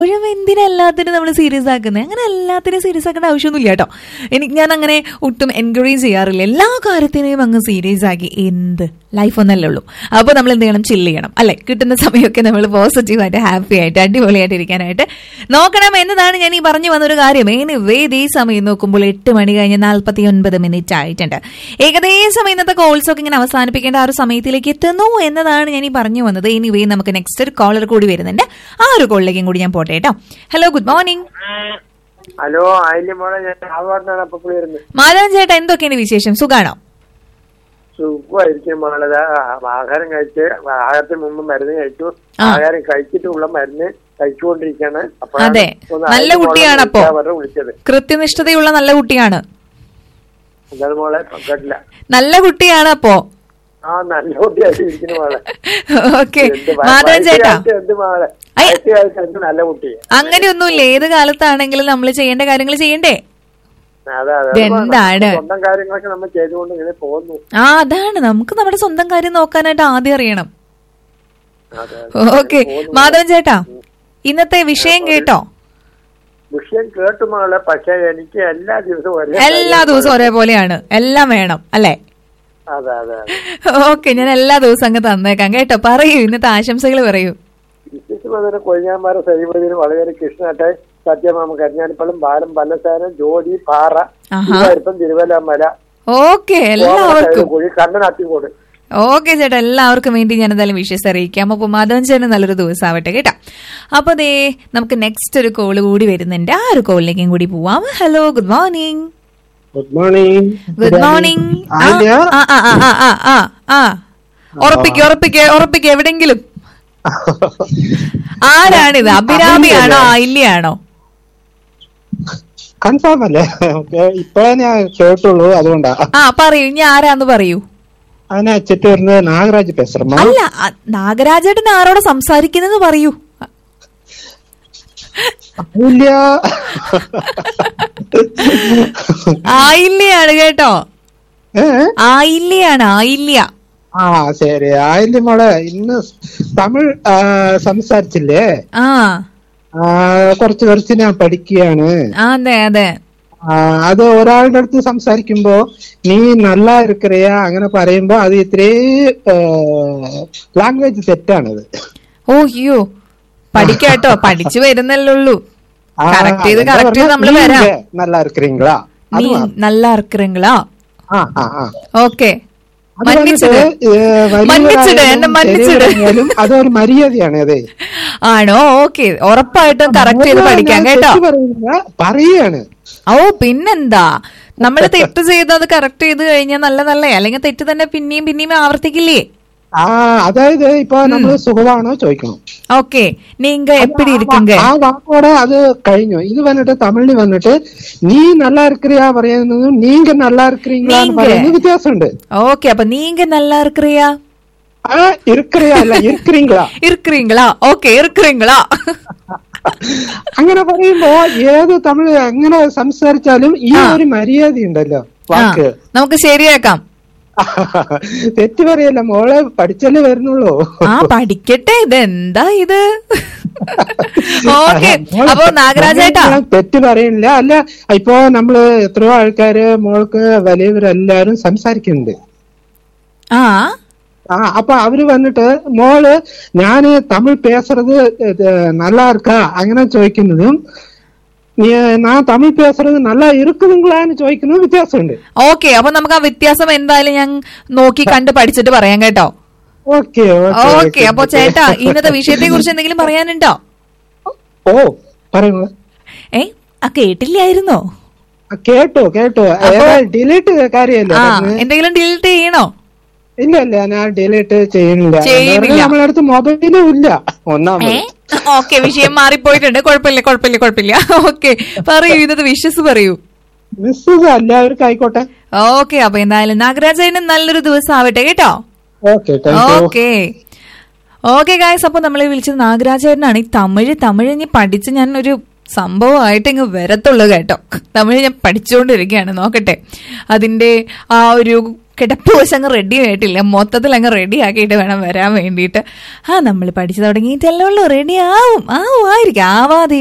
ഒഴും എന്തിനാ എല്ലാത്തിനും നമ്മൾ സീരിയസ് ആക്കുന്നത് അങ്ങനെ എല്ലാത്തിനും സീരിയസ് ആക്കേണ്ട ആവശ്യമൊന്നുമില്ല കേട്ടോ എനിക്ക് ഞാൻ അങ്ങനെ ഒട്ടും എൻകറേജ് ചെയ്യാറില്ല എല്ലാ കാര്യത്തിനെയും അങ്ങ് സീരിയസ് ആക്കി എന്ത് ലൈഫ് ഒന്നല്ലേ ഉള്ളൂ അപ്പോൾ നമ്മൾ എന്ത് ചെയ്യണം ചില്ല് ചെയ്യണം അല്ലെ കിട്ടുന്ന സമയമൊക്കെ നമ്മൾ പോസിറ്റീവായിട്ട് ഹാപ്പി ആയിട്ട് അടിപൊളിയായിട്ട് ഇരിക്കാനായിട്ട് നോക്കണം എന്നതാണ് ഞാൻ ഈ പറഞ്ഞു വന്നൊരു കാര്യം എനിവേ ഈ സമയം നോക്കുമ്പോൾ എട്ട് മണി കഴിഞ്ഞ് നാൽപ്പത്തി ഒൻപത് മിനിറ്റ് ആയിട്ടുണ്ട് ഏകദേശം ഇന്നത്തെ കോൾസ് ഒക്കെ ഇങ്ങനെ അവസാനിപ്പിക്കേണ്ട ആ ഒരു സമയത്തിലേക്ക് എത്തുന്നു എന്നതാണ് ഞാൻ ഈ പറഞ്ഞു വന്നത് എനിവേ നമുക്ക് നെക്സ്റ്റ് ഒരു കോളർ കൂടി വരുന്നുണ്ട് ആ ഒരു കോളിലേക്കും കൂടി ഞാൻ പോട്ടെ കേട്ടോ hello good morning hello Ayilyam മോളെ ഞാൻ ആവാറിനാണ് അപ്പൊ വരുന്നത് മാധവൻ ചേട്ടാ എന്തൊക്കെയാണ് വിശേഷം സുഖാണോ സുഖമായിരിക്കും മോളെ ദാ ആഹാരം കഴിച്ച് ആഹാരത്തിന് മുമ്പ് മരുന്ന് കഴിച്ചു ആ. ആഹാരം കഴിച്ചിട്ടുള്ള മരുന്ന് കഴിച്ചുകൊണ്ടിരിക്കാണ് അതെ. നല്ല കുട്ടിയാണ് അപ്പോ. അവരെ വിളിച്ചത് കൃത്യനിഷ്ഠതയുള്ള നല്ല കുട്ടിയാണ് എന്താണ് മോളെ കേട്ടില്ല നല്ല കുട്ടിയാണ് അപ്പോ ആ നല്ല കുട്ടിയായിട്ട് ഇരിക്കുന്നു മോളെ ഓക്കെ എന്ത് വ- മാധവൻ ചേട്ടാ വയസ്സുകാലത്ത് എന്ത് മോളെ അയ്യ. വയസ്സുകാലത്ത് എന്ത് നല്ല കുട്ടി അങ്ങനെയൊന്നുമില്ല ഏത് കാലത്താണെങ്കിലും നമ്മൾ ചെയ്യേണ്ട കാര്യങ്ങൾ ചെയ്യണ്ടേ അതെ അതെ ഇതെന്താണ്? സ്വന്തം കാര്യങ്ങളൊക്കെ നമ്മൾ ചെയ്തുകൊണ്ട് ഇങ്ങനെ പോകുന്നു ആ അതാണ് നമുക്ക് നമ്മുടെ സ്വന്തം കാര്യം നോക്കാനായിട്ട് ആദ്യം അറിയണം അതെ അതെ. ഓക്കെ പോകുന്നു. മാധവൻ ചേട്ടാ ഇന്നത്തെ വിഷയം കേട്ടോ വിഷയം കേട്ടു മോളെ പക്ഷെ എനിക്ക് എല്ലാ ദിവസവും ഒരേ എല്ലാ ദിവസവും ഒരേപോലെയാണ് എല്ലാം വേണം അല്ലേ അതെ അതെ അതെ ഓക്കെ ഞാൻ എല്ലാ ദിവസവും അങ്ങ് തന്നേക്കാം കേട്ടോ പറയൂ ഇന്നത്തെ ആശംസകൾ പറയൂ വിശേഷമതിന് കൊഴിഞ്ഞാമ്പാറ സൈബദിന് വളരെ കൃഷ്ണട്ടെ സത്യമാമ കന്യാണിപ്പള്ളം ബാലം പല്ലസാരം ജോഡി പാറ ആഹാ. തിരുവരുപ്പം തിരുവല്ലമല ഓക്കെ എല്ലാവർക്കും കുഴി കണ്ണൻ അത്തിക്കോട് ഓക്കെ ചേട്ടാ എല്ലാവർക്കും വേണ്ടി ഞാൻ എന്തായാലും വിഷയസ് അറിയിക്കാം അപ്പൊ മാധവൻ ചേട്ടന് നല്ലൊരു ദിവസം ആവട്ടെ കേട്ടോ അപ്പൊ ദേ നമുക്ക് നെക്സ്റ്റ് ഒരു കോള് കൂടി വരുന്നുണ്ട് ആ ഒരു കോളിലേക്കും കൂടി പോവാം hello good morning good morning good morning ആയില്ല ആ ആ ആ ആ ആ ആ ആ ഉറപ്പിക്ക് ഉറപ്പിക്ക് ഉറപ്പിക്ക് എവിടെങ്കിലും ആരാണിത് അഭിരാമിയാണോ ആയില്യാണോ കൺഫേം അല്ലേ ഓക്കെ ഇപ്പഴേ ഞാൻ കേട്ടുള്ളൂ അതുകൊണ്ടാ ആ പറയൂ ഇനി ആരാന്ന് പറയൂ അതിനെ അച്ചിട്ട് വരുന്നത് നാഗരാജ് പെസർമ അല്ല ആ, നാഗരാജേട്ടൻ ആരോട് സംസാരിക്കുന്നത് പറയൂ ഇല്ല ആയില്യാണ് കേട്ടോ ഏ? ആയില്യാണ് ആയില്യ ആ ശരി ആയില്ല മോളെ ഇന്ന് തമിഴ് ആ, സംസാരിച്ചില്ലേ ആ ആ, കുറച്ച് കുറച്ച് ഞാൻ പഠിക്കുകയാണ് ആ, അതെ അതെ ആ, അത് ഒരാളുടെ അടുത്ത് സംസാരിക്കുമ്പോ നീ നല്ല ഇരിക്കറിയാ അങ്ങനെ പറയുമ്പോ അത് ഇത്രേ ലാംഗ്വേജ് തെറ്റാണത് ഓ അയ്യോ പഠിക്കാട്ടോ പഠിച്ചു വരുന്നല്ലേ ഉള്ളൂ ആ, കറക്റ്റ് ചെയ്ത് എന്താ കറക്റ്റ് ചെയ്ത് പറഞ്ഞാ, നമ്മള് വരാം நீங்க நல்லா இருக்கிறீங்களா നീ அது வா- നല്ല ഇറക്കുറീங்களா ஆ, ஆ, ஆ. ഓക്കെ அது മன்നിച്ചിട് வந்துட்டு, ഏ, വലിയവരായാലും മன்നിച്ചിട്, എന്നെ മன்നിച്ചിട്. ചെറിയവരായാലും അതൊരു മര്യാദയാണ് അതെ ആണോ ഓക്കെ ഉറപ്പായിട്ടും കറക്റ്റ് ചെയ്ത് പഠിക്കാം ഞാൻ കേട്ടോ തെറ്റ് പറയുന്നില്ല, പറയാണ് ഓ പിന്നെന്താ നമ്മള് തെറ്റ് ചെയ്ത് അത് കറക്റ്റ് ചെയ്ത് കഴിഞ്ഞാൽ നല്ലതല്ലേ അല്ലെങ്കിൽ തെറ്റ് തന്നെ പിന്നെയും പിന്നെയും ആവർത്തിക്കില്ലേ ആ അതായത് ഇപ്പൊ നമ്മള് സുഖമാണോ ചോദിക്കണം ഓക്കെ നീങ്ക എപ്പിടി ഇരിക്കുങ്ക ആ വാക്കോടെ അത് കഴിഞ്ഞു ഇത് വന്നിട്ട് തമിഴിൽ വന്നിട്ട് നീ நல்லா இருக்கிறியா പറയുന്നതും നീങ്ക நல்லா இருக்கிறீங்களான்னு நீங்க. പറയുന്നത് വ്യത്യാസമുണ്ട് ഓക്കെ അപ്പൊ നീങ്ക നല്ല ഇറക്കുറിയാ ആ இருக்கிறியா അല്ല இருக்கிறீங்களா ഇരിക്കുറീங்களா ഓക്കെ ഇരിക്കുറീங்களா അങ്ങനെ പറയുമ്പോ ഏത് തമിഴ് എങ്ങനെ സംസാരിച്ചാലും ഈ ഒരു മര്യാദ ഉണ്ടല്ലോ ആ വാക്ക് നമുക്ക് ശരിയാക്കാം തെറ്റ് പറയല്ല മോളെ പഠിച്ചല്ലേ വരുന്നുള്ളൂ ആ പഠിക്കട്ടെ ഇതെന്താ ഇത് ഓക്കെ അപ്പൊ നാഗരാജേട്ടാ ഞാൻ തെറ്റ് പറയണില്ല അല്ല ഇപ്പൊ നമ്മള് എത്രയോ ആൾക്കാര് മോൾക്ക് വലിയവരെല്ലാരും സംസാരിക്കുന്നുണ്ട് ആ ആ അപ്പൊ അവര് വന്നിട്ട് മോള് ഞാന് തമിഴ് പേசுறது ഇത് நல்லா இருக்கா അങ്ങനെ ചോദിക്കുന്നതും നീ- ഞാൻ തമിഴ് പേசுறது நல்லா இருக்குதுங்களான்னு ചോദിക്കുന്നതും വ്യത്യാസമുണ്ട് ഓക്കെ അപ്പൊ നമുക്ക് ആ വ്യത്യാസം എന്തായാലും ഞാൻ നോക്കി കണ്ട് പഠിച്ചിട്ട് പറയാം കേട്ടോ ഓക്കെ ഓക്കെ അപ്പൊ ചേട്ടാ ഇന്നത്തെ വിഷയത്തെ കുറിച്ച് എന്തെങ്കിലും പറയാനുണ്ടോ ഓ പറയുന്നു ഏ ആ കേട്ടില്ലായിരുന്നോ കേട്ടോ കേട്ടോ ഡിലീറ്റ് കാര്യമല്ല ആ പറഞ്ഞത്. എന്തെങ്കിലും ഡിലീറ്റ് ചെയ്യണോ ഇല്ല ഇല്ല ഞാൻ ഡിലീറ്റ് ചെയ്യുന്നില്ല ചെയ്യുന്നില്ല. നമ്മളെ അടുത്ത് മൊബൈലും ഇല്ല ഏ ഒന്നാമത് ഓക്കെ വിഷയം മാറിപ്പോയിട്ടുണ്ട് കുഴപ്പമില്ല കുഴപ്പമില്ല കുഴപ്പമില്ല ഓക്കെ പറയൂ ഇന്നത്തെ വിഷസ് പറയൂ മിസ്സസ് എല്ലാവർക്കും ആയിക്കോട്ടെ ഓക്കെ അപ്പൊ എന്തായാലും നാഗരാജന് നല്ലൊരു ദിവസം ആവട്ടെ കേട്ടോ okay thank you okay okay guys അപ്പൊ നമ്മളെ വിളിച്ചത് നാഗരാജേട്ടനാണ് ഈ തമിഴ് തമിഴ് ഇനി പഠിച്ച് ഞാൻ ഒരു സംഭവമായിട്ട് ഇങ്ങ് വരത്തുള്ളൂ കേട്ടോ തമിഴ് ഞാൻ പഠിച്ചുകൊണ്ടിരിക്കുകയാണ് നോക്കട്ടെ അതിന്റെ ആ ഒരു കിടപ്പ് വശം അങ്ങ് റെഡി ആയിട്ടില്ല മൊത്തത്തിൽ അങ്ങ് റെഡി ആക്കിയിട്ട് വേണം വരാൻ വേണ്ടിയിട്ട് ആ നമ്മൾ പഠിച്ചു തുടങ്ങിയിട്ടല്ലേ ഉള്ളൂ റെഡി ആവും ആവും ആയിരിക്കും ആവാതെ